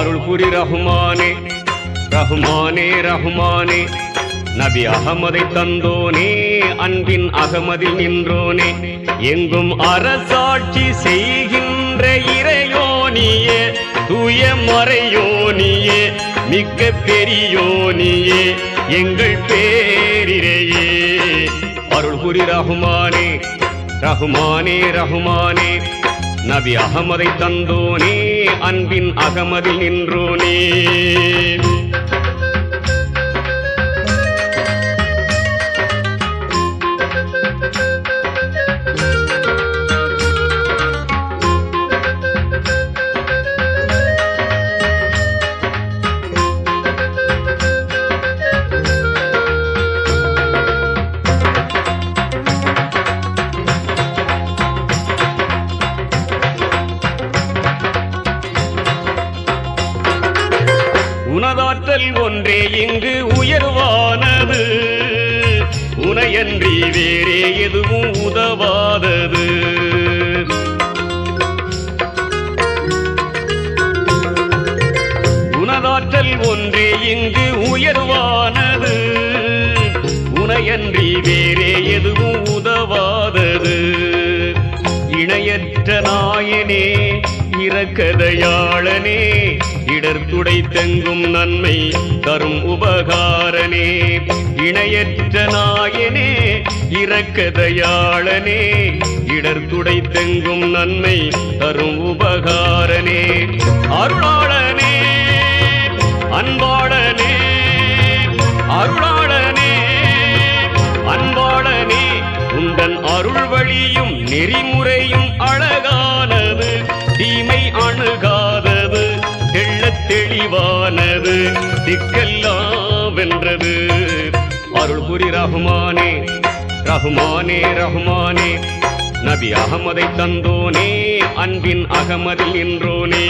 அருள் புரி ரஹ்மானே ரஹ்மானே ரஹ்மானே நபி அகமதை தந்தோனே அன்பின் அகமதில் நின்றோனே எங்கும் அரசாட்சி செய்கின்ற இறையோனியே தூய மறையோனியே மிக்க பெரியோனியே எங்கள் பேரிரையே அருள் புரி ரஹ்மானே ரஹ்மானே ரஹ்மானே நபி அகமதை தந்தோனே அன்பின் அகமதில் நின்றோனே உனதாற்றல் ஒன்றே இங்கு உயர்வானது உனையன்றி வேறே எதுவும் உதவாதது உனதாற்றல் ஒன்றே இங்கு உயர்வானது உனையன்றி வேறே எதுவும் உதவாதது இணையற்ற நாயனே இரக்கதையாளனே இடர் துடை தெங்கும் நன்மை தரும் உபகாரனே இணையற்ற நாயனே இரக்கதையாளனே இடர் துடை தெங்கும் நன்மை தரும் உபகாரனே அருளாளனே அன்பாளனே அருளாளனே அன்பாளனே உந்தன் அருள் வழியும் நெறிமுறையும் அழகானது தீமை அணுகாதது தெள்ளத் தெளிவானது திக்கெல்லாம் வென்றது அருள் புரி ரஹ்மானே ரஹ்மானே ரஹ்மானே நபி அகமதை தந்தோனே அன்பின் அகமதில் நின்றோனே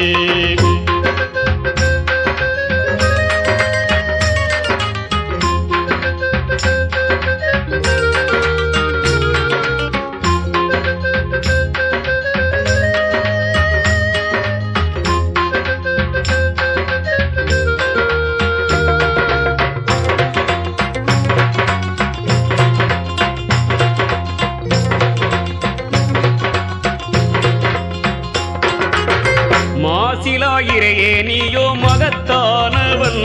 மாசிலாயிரையே நீயோ மகத்தானவன்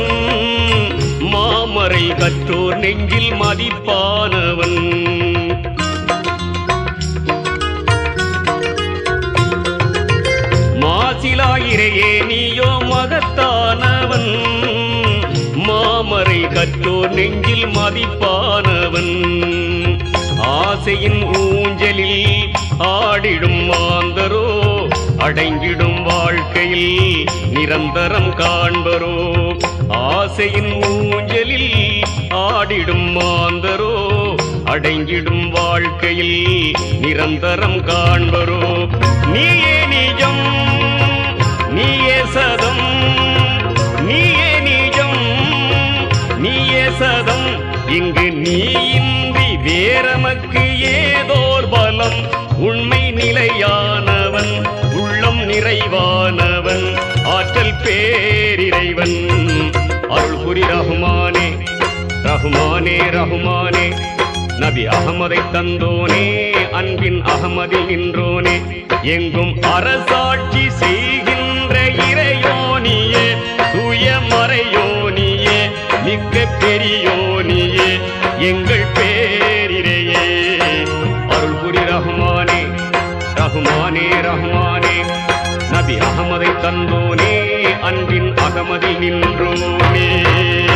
மாமரை கற்றோர் நெஞ்சில் மதிப்பானவன் மாசிலாயிரையே நீயோ மகத்தானவன் மாமரை கற்றோர் நெஞ்சில் மதிப்பானவன் ஆசையின் ஊஞ்சலில் ஆடிடும் மாந்தரோ அடைங்கிடும் வாழ்க்கையில் நிரந்தரம் காண்பரோ ஆசையின் ஊஞ்சலில் ஆடிடும் மாந்தரோ அடைங்கிடும் வாழ்க்கையில் நிரந்தரம் காண்பரோ நீயே நிஜம் நீயே சதம் நீயே நிஜம் நீயே சதம் இங்கு நீயின்றி வேறமக்கு ஏதோர் பலம் உண்மை நிலையானவன் உள்ளம் நிறைவானவன் ஆற்றல் பேரிறைவன் அருள் புரி ரஹ்மானே ரஹ்மானே ரஹ்மானே நபி அகமதை தந்தோனே அன்பின் அகமதில் நின்றோனே எங்கும் அரசாட்சி செய்கின்ற இறையோனியே தூய மறையோனியே மிக்க பெரியோனியே எங்கள் பேரிரையே அருள் புரி ரஹ்மானே ரஹ்மானே ரஹ்மானே நபி அகமதை தந்தோனே அன்பின் அகமதில் நின்றோனே